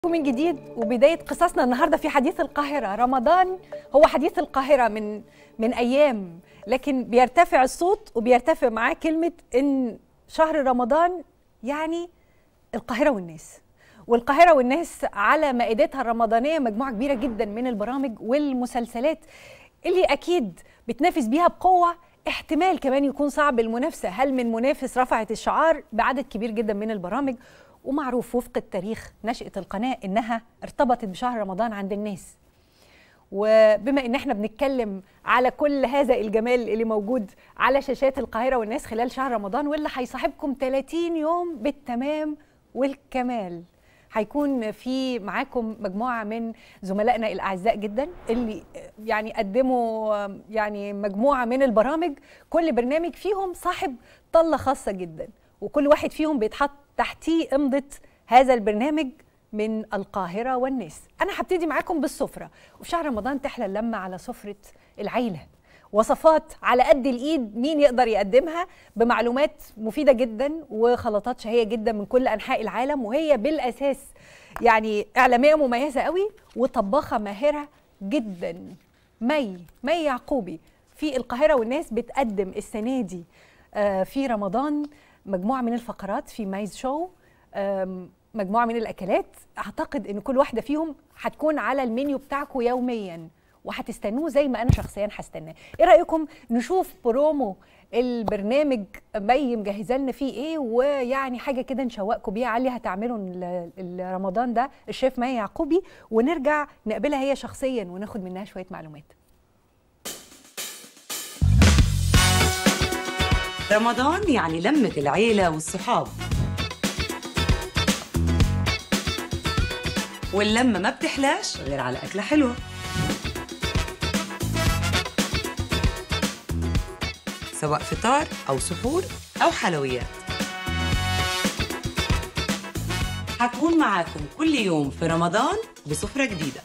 من جديد وبداية قصصنا النهاردة في حديث القاهرة رمضان هو حديث القاهرة من من أيام لكن بيرتفع الصوت وبيرتفع معاه كلمة إن شهر رمضان يعني القاهرة والناس والقاهرة والناس على مائدتها الرمضانية مجموعة كبيرة جدا من البرامج والمسلسلات اللي أكيد بتنافس بيها بقوة احتمال كمان يكون صعب المنافسة هل من منافس رفعت الشعار بعدد كبير جدا من البرامج ومعروف وفق التاريخ نشأة القناة إنها ارتبطت بشهر رمضان عند الناس وبما ان احنا بنتكلم على كل هذا الجمال اللي موجود على شاشات القاهره والناس خلال شهر رمضان واللي هيصاحبكم 30 يوم بالتمام والكمال هيكون في معاكم مجموعه من زملائنا الاعزاء جدا اللي يعني قدموا يعني مجموعه من البرامج كل برنامج فيهم صاحب طله خاصه جدا وكل واحد فيهم بيتحط تحتيه امضه هذا البرنامج من القاهرة والناس أنا هبتدي معاكم بالسفرة وفي شهر رمضان تحلى اللمة على سفرة العيلة وصفات على قد الإيد مين يقدر يقدمها بمعلومات مفيدة جدا وخلطات شهية جدا من كل أنحاء العالم وهي بالأساس يعني إعلامية مميزة قوي وطباخة ماهرة جدا مي مي يعقوبي في القاهرة والناس بتقدم السنة دي في رمضان مجموعة من الفقرات في مايز شو مجموعه من الاكلات اعتقد ان كل واحده فيهم هتكون على المنيو بتاعكم يوميا وهتستنوه زي ما انا شخصيا هستناه ايه رايكم نشوف برومو البرنامج مي مجهزه لنا فيه ايه ويعني حاجه كده نشوقكم بيها علي هتعملوا رمضان ده الشيف مي يعقوبي ونرجع نقابلها هي شخصيا وناخد منها شويه معلومات رمضان يعني لمة العيلة والصحاب واللمة ما بتحلاش غير على أكلة حلوة سواء فطار أو سحور أو حلويات حكون معاكم كل يوم في رمضان بسفرة جديدة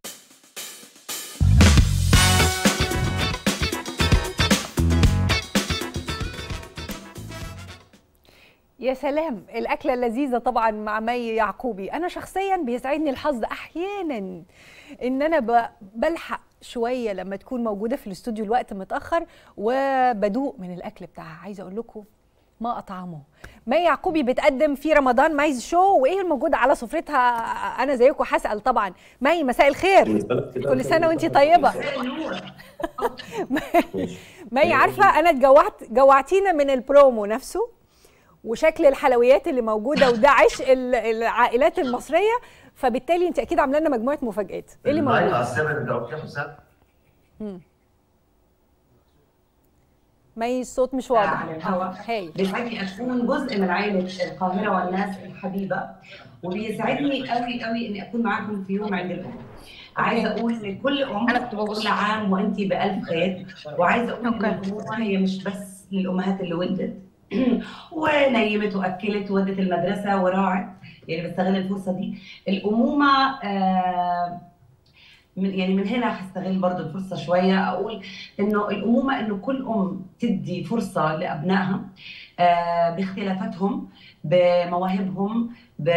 يا سلام الأكلة اللذيذة طبعا مع مي يعقوبي أنا شخصيا بيسعدني الحظ أحيانا إن أنا بلحق شوية لما تكون موجودة في الاستوديو الوقت متأخر وبدوق من الأكل بتاعها عايزة أقول لكم ما أطعمه مي يعقوبي بتقدم في رمضان مايز شو وإيه الموجود على سفرتها أنا زيكم هسأل طبعا مي مساء الخير كل سنة وأنت طيبة مي عارفة أنا اتجوعت جوعتينا من البرومو نفسه وشكل الحلويات اللي موجوده وده عشق العائلات المصريه فبالتالي انت اكيد عامله لنا مجموعه مفاجات ايه اللي موجود مي الصوت مش واضح هاي بيسعدني اكون جزء من عائله القاهره والناس الحبيبه وبيسعدني قوي قوي اني اكون معاكم في يوم عيد الام عايزه اقول لكل ام انا كل عام وانت بالف خير وعايزه اقول ان الامومه هي مش بس للامهات اللي ولدت ونيمت واكلت وودت المدرسه وراعت يعني بستغل الفرصه دي الامومه آه من يعني من هنا هستغل برضه الفرصه شويه اقول انه الامومه انه كل ام تدي فرصه لابنائها آه باختلافاتهم بمواهبهم ب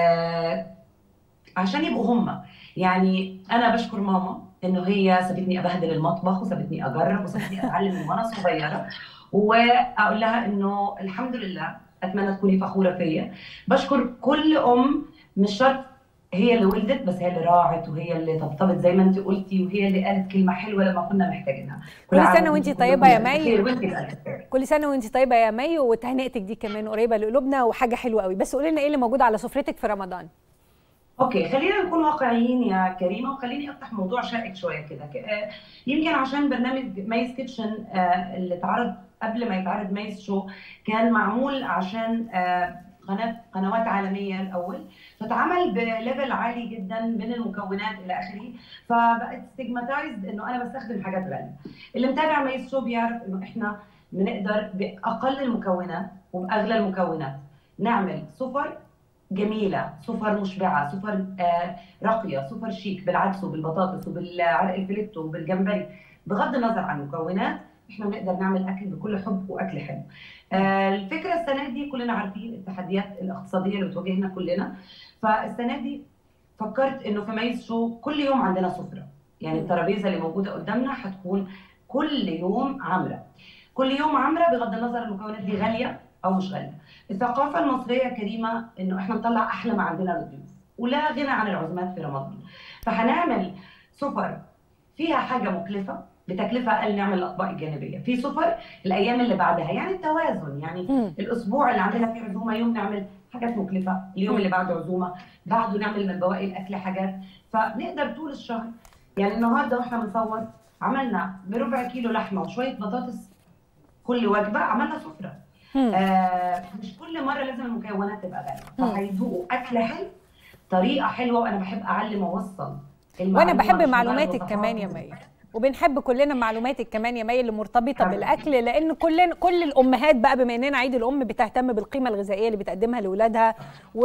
عشان يبقوا هم يعني انا بشكر ماما انه هي سابتني ابهدل المطبخ وسابتني اجرب وسابتني اتعلم من وانا صغيره واقول لها انه الحمد لله اتمنى تكوني فخوره فيا بشكر كل ام مش شرط هي اللي ولدت بس هي اللي راعت وهي اللي طبطبت زي ما انت قلتي وهي اللي قالت كلمه حلوه لما كنا محتاجينها كل سنه وانت طيبه يا مي كل سنه وانت طيبه يا مي وتهنئتك دي كمان قريبه لقلوبنا وحاجه حلوه قوي بس قولي لنا ايه اللي موجود على سفرتك في رمضان اوكي خلينا نكون واقعيين يا كريمه وخليني افتح موضوع شائك شويه كده يمكن عشان برنامج مايز كيتشن اللي اتعرض قبل ما يتعرض مايز شو كان معمول عشان قناه قنوات عالميه الاول فتعمل بليفل عالي جدا من المكونات الى اخره فبقت ستيجماتايزد انه انا بستخدم حاجات غاليه اللي متابع مايز شو بيعرف انه احنا بنقدر باقل المكونات وباغلى المكونات نعمل سفر جميله سفر مشبعه سفر آه راقيه سفر شيك بالعدس وبالبطاطس وبالعرق الفليتو وبالجمبري بغض النظر عن المكونات احنا بنقدر نعمل اكل بكل حب واكل حلو. آه الفكره السنه دي كلنا عارفين التحديات الاقتصاديه اللي بتواجهنا كلنا فالسنه دي فكرت انه في ميز شو كل يوم عندنا سفره يعني الترابيزه اللي موجوده قدامنا حتكون كل يوم عامره كل يوم عامره بغض النظر المكونات دي غاليه او مش غاليه الثقافه المصريه كريمه انه احنا نطلع احلى ما عندنا للضيوف ولا غنى عن العزومات في رمضان فهنعمل سفر فيها حاجه مكلفه بتكلفه اقل نعمل الاطباق الجانبيه في سفر الايام اللي بعدها يعني التوازن يعني مم. الاسبوع اللي عندنا فيه عزومه يوم نعمل حاجات مكلفه اليوم اللي بعده عزومه بعده نعمل من بواقي الاكل حاجات فنقدر طول الشهر يعني النهارده واحنا بنصور عملنا بربع كيلو لحمه وشويه بطاطس كل وجبه عملنا سفره مم. آه مش كل مره لازم المكونات تبقى مم. غاليه فهيذوقوا اكل حلو طريقه حلوه وانا بحب اعلم واوصل وانا المعلومة بحب مش معلوماتك مجرد كمان يا وصفات. مي وبنحب كلنا معلوماتك كمان يا مي اللي مرتبطه حبيبتي. بالاكل لان كلنا كل الامهات بقى بما اننا عيد الام بتهتم بالقيمه الغذائيه اللي بتقدمها لاولادها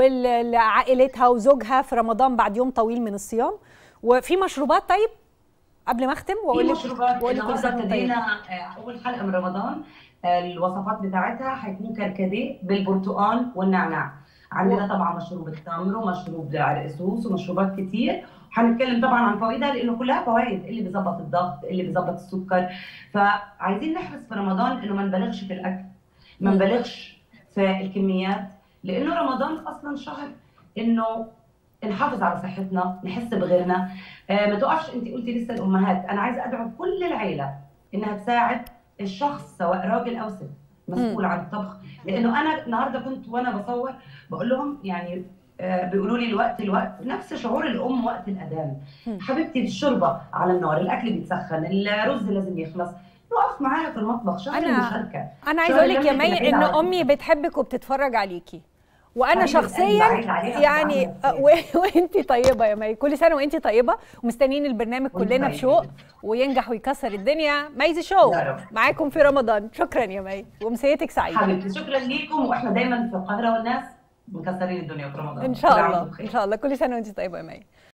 ولعائلتها وزوجها في رمضان بعد يوم طويل من الصيام وفي مشروبات طيب قبل ما اختم في واقول لك مشروبات واقول لك كل النهارده سنه وانت ابتدينا طيب آه، اول حلقه من رمضان آه، الوصفات بتاعتها هيكون كركديه بالبرتقال والنعناع عندنا طبعا مشروب التمر ومشروب العرقسوس ومشروبات كتير هنتكلم طبعا عن فوائدها لانه كلها فوائد اللي بيظبط الضغط اللي بيظبط السكر فعايزين نحرص في رمضان انه ما نبالغش في الاكل ما مم. نبالغش في الكميات لانه رمضان اصلا شهر انه نحافظ على صحتنا نحس بغيرنا آه، ما تقفش انت قلتي لسه الامهات انا عايزه ادعو كل العيله انها تساعد الشخص سواء راجل او ست مسؤول عن الطبخ لانه انا النهارده كنت وانا بصور بقول لهم يعني آه، بيقولوا لي الوقت الوقت نفس شعور الام وقت الاذان مم. حبيبتي الشوربه على النار الاكل بيتسخن الرز لازم يخلص نقف معاها في المطبخ شهر أنا- المشاركه انا عايزه شهر اقول لك يا لمة مي العيلة ان على امي بتحبك وبتتفرج عليكي وانا حبيبة قلبي، شخصيا بعيد عليها يعني بتعمل و- وانتي طيبه يا مي كل سنه وانتي طيبه ومستنيين البرنامج وانت كلنا طيبة بشوق جدا. وينجح ويكسر الدنيا ميزي شو يا رب. معاكم في رمضان شكرا يا مي ومسيتك سعيده حبيبتي شكرا ليكم واحنا دايما في القاهره والناس مكسرين الدنيا في رمضان ان شاء كل عام الله وانتم بخير. ان شاء الله كل سنه وانتي طيبه يا مي